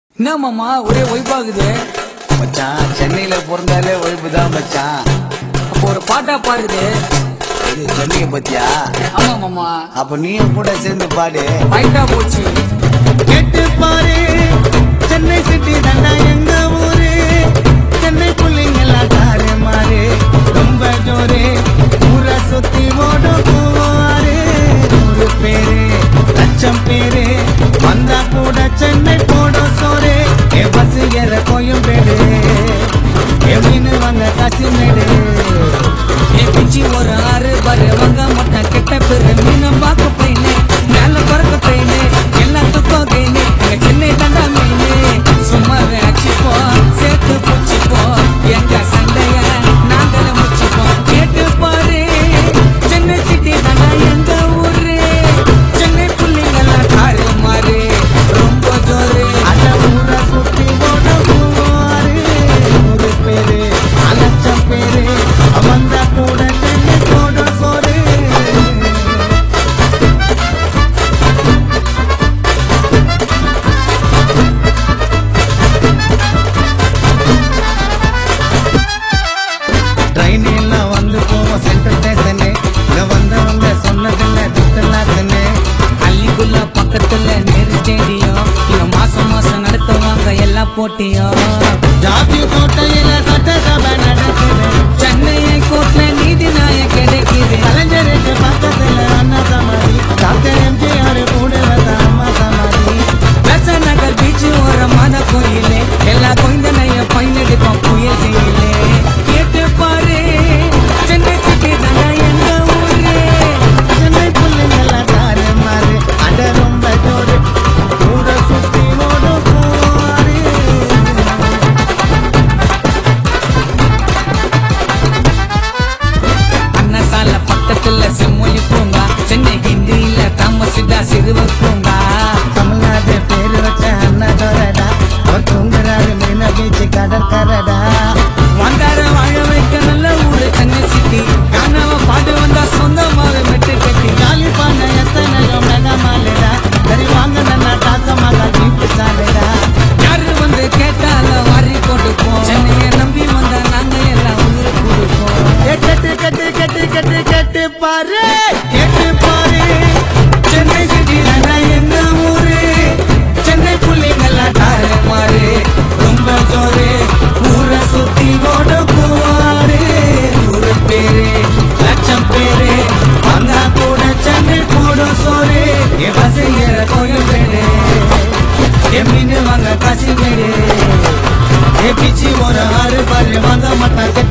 என்ன மாமா ஒரே ஒய்பாகுது மச்சான் சென்னையில பிறந்தாலே ஒய்ப்பு தான் மச்சான் அப்போ ஒரு பாட்டா பாடுது இது சென்னையை பத்தியா ஆமா மாமா அப்ப நீயும் கூட சேர்ந்து பாடு ஃபைட்டா போச்சு கேட்டு பாரு சென்னை சிட்டி தாண்டா எங்க ஊரு சென்னை புள்ளிங்கெல்லாம் தாறு மாறு ரொம்ப ஜோரு ஊரை சுத்தி ஓடும் போவாரு நூறு பேரு லட்சம் பேரு வந்தா கூட சென்னை போடும் சோறு ஏ பஸ் ஏற கோயும் பேரு ஏ மீன் வாங்க காசிமேடு ஏ பிச்சி ஒரு ஆறு பாரு வங்க மொட்டை கெட்ட பேரு மீனம் பார்க்க போயினே மேல பறக்க போயினே எல்லாத்துக்கும் கைனே எங்க சென்னை தண்டா மீனே சும்மாவே அடிச்சுப்போம் சேர்த்து பூச்சிப்போம் எங்க சண்டைய நாங்களே முச்சிப்போம் கேட்டு பாரு சென்னை சிட்டி தண்டா எங்க ஊரு சென்னை புள்ளிங்கெல்லாம் காரு மாறு ரொம்ப ஜோரு அட ஊரை சுத்தி ஓடும் போவாரு நூறு பேரு லட்சம் பேரு வந்தா கூட சென்னை போடும் சோறு ட்ரெயின் எல்லாம் வந்து போவோம் சென்ட்ரல் ஸ்டேஷனு இங்க வந்தவங்க சொன்னதில்ல டிஸ்டலாசனு அள்ளிக்குள்ள பக்கத்துல நெரு ஸ்டேடியம் இங்க மாசம் மாசம் நடத்துவாங்க எல்லா போட்டியும் ஜாதி கோட்டையில சட்டசபை நடக்குது சென்னையை கோட்ல நீதி நாய கிடைக்குது கலைஞருக்கு பக்கத்துல அண்ணா சமாதி டாக்டர் எம்ஜிஆர் கூட வந்த அம்மா சமாதி பெச நகர் பீச் ஒரு மத கோயிலே எல்லா கொய்ந்தனைய பையனடிப்பான் புயல் செய்யலே கேட்டு பாரு சென்னை சிட்டி தாங்க எங்க ஊரு சென்னை புள்ளைங்கெல்லாம் தாறு மாறு அட ரொம்ப ஜோரு கூட சுத்தி ஓடு போவாரு அன்னசால பக்கத்துல செம்மொழி பூங்கா சென்னை ஹிந்தியில தாமசிதா சிறுவர் பூங்கா தமிழ்நாடு பேரு வச்ச அண்ணாதோரடா அவர் தூங்குறாரு மீன பீச்சு கடற்கரடா வந்தார வாழ வைக்க நல்ல ஊரு சென்னை சிட்டி காணாம பாட்டு வந்தா சொந்தமாவே மெட்டு கட்டி காலி பண்ண எத்தனையோ மெகா மாலைடா சரி வாங்க நல்லா தாசமாக ஜீப்பு சாலைடா யாரு வந்து கேட்டாலும் வாரி கொடுப்போம் சென்னையை நம்பி வந்தா நாங்க எல்லாம் ஊரு கொடுப்போம் ஏ கட்டு கட்டு கட்டு கட்டு கட்டு பாரு கேட்டு பாரு சென்னை சிட்டி தானே என்ன ஊரு சென்னை புள்ளிங்கெல்லாம் தாரு மாறு ரொம்ப ஜோரு ஊரை சுத்தி ஓட போவாரு நூறு பேரு லட்சம் பேரு வந்தா கூட சென்னை போடும் சோறு என் வசையற கோயில் பேரு என் மீன் வாங்க காசி பேரு ஏ பிச்சி ஒரு ஆறு பாரு வாங்க மாட்டா